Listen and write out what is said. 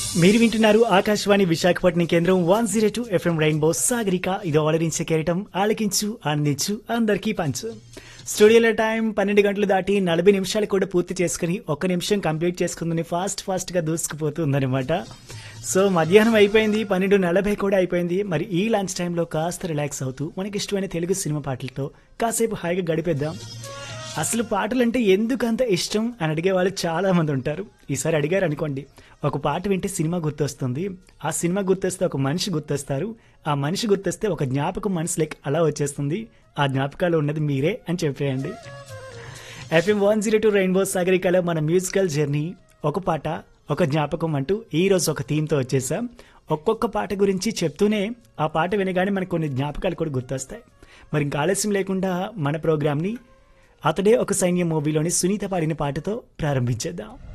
మీరు వింటున్నారు ఆకాశవాణి విశాఖపట్నం కేంద్రం one zero two FM rainbow Sagarika ఇది ఆలరించే కెరటం ఆలకించు ఆనందించు అందరికీ పంచు స్టూడియోలో టైం పన్నెండు గంటలు దాటి నలభై నిమిషాలు కూడా పూర్తి చేసుకుని ఒక్క నిమిషం కంప్లీట్ చేసుకుందని ఫాస్ట్ ఫాస్ట్ గా దూసుకుపోతుందన్నమాట సో మధ్యాహ్నం అయిపోయింది పన్నెండు నలభై కూడా అయిపోయింది మరి ఈ లంచ్ టైంలో కాస్త రిలాక్స్ అవుతూ మనకి ఇష్టమైన తెలుగు సినిమా పాటలతో కాసేపు హాయిగా గడిపేద్దాం అసలు పాటలంటే ఎందుకు అంత ఇష్టం అని అడిగే వాళ్ళు చాలా మంది ఉంటారు ఈసారి అడిగారు అనుకోండి ఒక పాట వింటే సినిమా గుర్తొస్తుంది ఆ సినిమా గుర్తొస్తే ఒక మనిషి గుర్తొస్తారు ఆ మనిషి గుర్తొస్తే ఒక జ్ఞాపకం మనసులోకి అలా వచ్చేస్తుంది ఆ జ్ఞాపకాలు ఉన్నది మీరే అని చెప్పేయండి FM one zero two rainbow సాగరికలో మన మ్యూజికల్ జర్నీ ఒక పాట ఒక జ్ఞాపకం అంటూ ఈ రోజు ఒక థీమ్తో వచ్చేసాం ఒక్కొక్క పాట గురించి చెప్తూనే ఆ పాట వినగానే మనకు కొన్ని జ్ఞాపకాలు కూడా గుర్తొస్తాయి మరి ఇంకా ఆలస్యం లేకుండా మన ప్రోగ్రామ్ని అతడే ఒక సైన్యం మూవీలోని సునీత పాడిన పాటతో ప్రారంభించేద్దాం